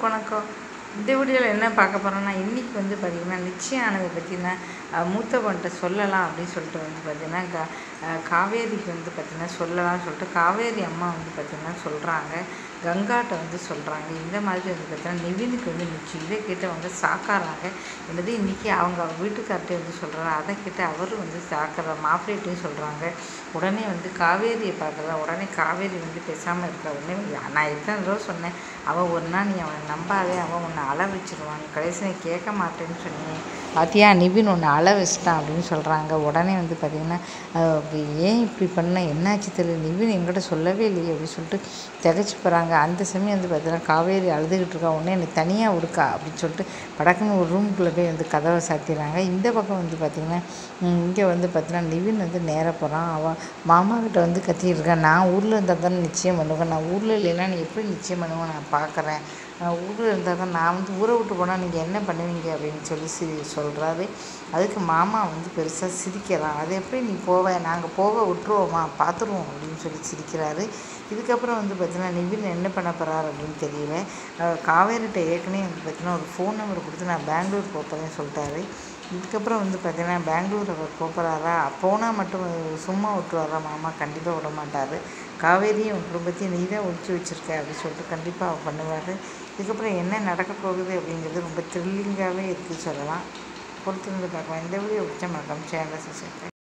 எல்லாருக்கும் வணக்கம் இந்த வீடியோவில் என்ன பார்க்க போகிறோன்னா இன்றைக்கி வந்து பார்த்திங்கன்னா நிச்சயம் ஆனதை பற்றினா மூத்தவன்கிட்ட சொல்லலாம் அப்படின்னு சொல்லிட்டு வந்து பார்த்திங்கன்னா கா அஹ் காவேரிக்கு வந்து பார்த்திங்கன்னா சொல்லலாம்னு சொல்லிட்டு காவேரி அம்மா வந்து பார்த்திங்கன்னா சொல்கிறாங்க கங்காட்ட வந்து சொல்கிறாங்க இந்த மாதிரி வந்து பார்த்திங்கன்னா நிவினுக்கு வந்து நிச்சயம் இதை கேட்டு அவங்க சாக்காராங்க என்னது இன்றைக்கி அவங்க வீட்டுக்கார்ட்டே வந்து சொல்கிறாங்க அதை கேட்டு அவரும் வந்து சாக்கிற மாப்பிள்ளைட்டையும் சொல்கிறாங்க உடனே வந்து காவேரியை பார்க்குறா உடனே காவேரி வந்து பேசாமல் இருக்கா உடனே நான் எத்தனை தடவை சொன்னேன் அவன் ஒரு நாள் நீ அவனை நம்பாதே அவன் உன்னை அழ வச்சிருவான் கடைசி நீ கேட்க மாட்டேன்னு சொன்னேன் பாத்தியா நிவின் உன்னை அழ வச்சிட்டான் அப்படின்னு சொல்கிறாங்க உடனே வந்து பார்த்திங்கன்னா ஏன் இப்படி பண்ண என்னாச்சு தெரியல நிவின் என்கிட்ட சொல்லவே இல்லையே அப்படின்னு சொல்லிட்டு திகச்சு போகிறாங்க அந்த சமயம் வந்து பார்த்தீங்கன்னா காவேரி அழுதுகிட்டு இருக்கா உடனே என்னை தனியாக விடுக்கா அப்படின்னு சொல்லிட்டு படக்குன்னு ஒரு ரூம்குள்ளே போய் வந்து கதவை சாத்திடுறாங்க இந்த பக்கம் வந்து பார்த்திங்கன்னா இங்கே வந்து பார்த்தீங்கன்னா நிவின் வந்து நேராக போகிறான் அவன் மாமா கிட்ட வந்து கத்திட்டு இருக்கான் நான் ஊரில் இருந்தால் தானே நிச்சயம் பண்ணுவேன் நான் ஊரில் இல்லைன்னா நீ எப்படி நிச்சயம் பண்ணுவேன் நான் பார்க்குறேன் நான் ஊரில் இருந்தால் தான் நான் வந்து ஊரை விட்டு போனால் நீங்கள் என்ன பண்ணுவீங்க அப்படின்னு சொல்லி சி சொல்கிறாரு அதுக்கு மாமா வந்து பெருசாக சிரிக்கிறான் அது எப்படி நீ போவ நாங்கள் போக விட்டுருவோமா பார்த்துருவோம் அப்படின்னு சொல்லி சிரிக்கிறாரு இதுக்கப்புறம் வந்து பார்த்தீங்கன்னா நிவின் என்ன பண்ண போகிறாரு அப்படின்னு தெரியல அஹ் காவேரிட்ட ஏற்கனவே வந்து பார்த்தீங்கன்னா ஒரு ஃபோன் நம்பர் கொடுத்து நான் பெங்களூர் போகிறேன்னு சொல்லிட்டாரு இதுக்கப்புறம் வந்து பார்த்தீங்கன்னா பெங்களூர் அவர் போகிறாரா போனால் மட்டும் சும்மா விட்டுருவாரா மாமா கண்டிப்பாக விட மாட்டார் காவேரியும் உன் குடும்பத்தையும் நீ தான் ஒழிச்சு வச்சுருக்க அப்படின்னு சொல்லிட்டு கண்டிப்பாக அவர் பண்ணுவார் இதுக்கப்புறம் என்ன நடக்க போகுது அப்படிங்கிறது ரொம்ப த்ரில்லிங்காகவே இருக்குது சொல்லலாம் பொறுத்திருந்து பார்க்கலாம் இந்த வீடியோ பிடிச்ச மறக்காம சேனலை சப்ஸ்கிரைப்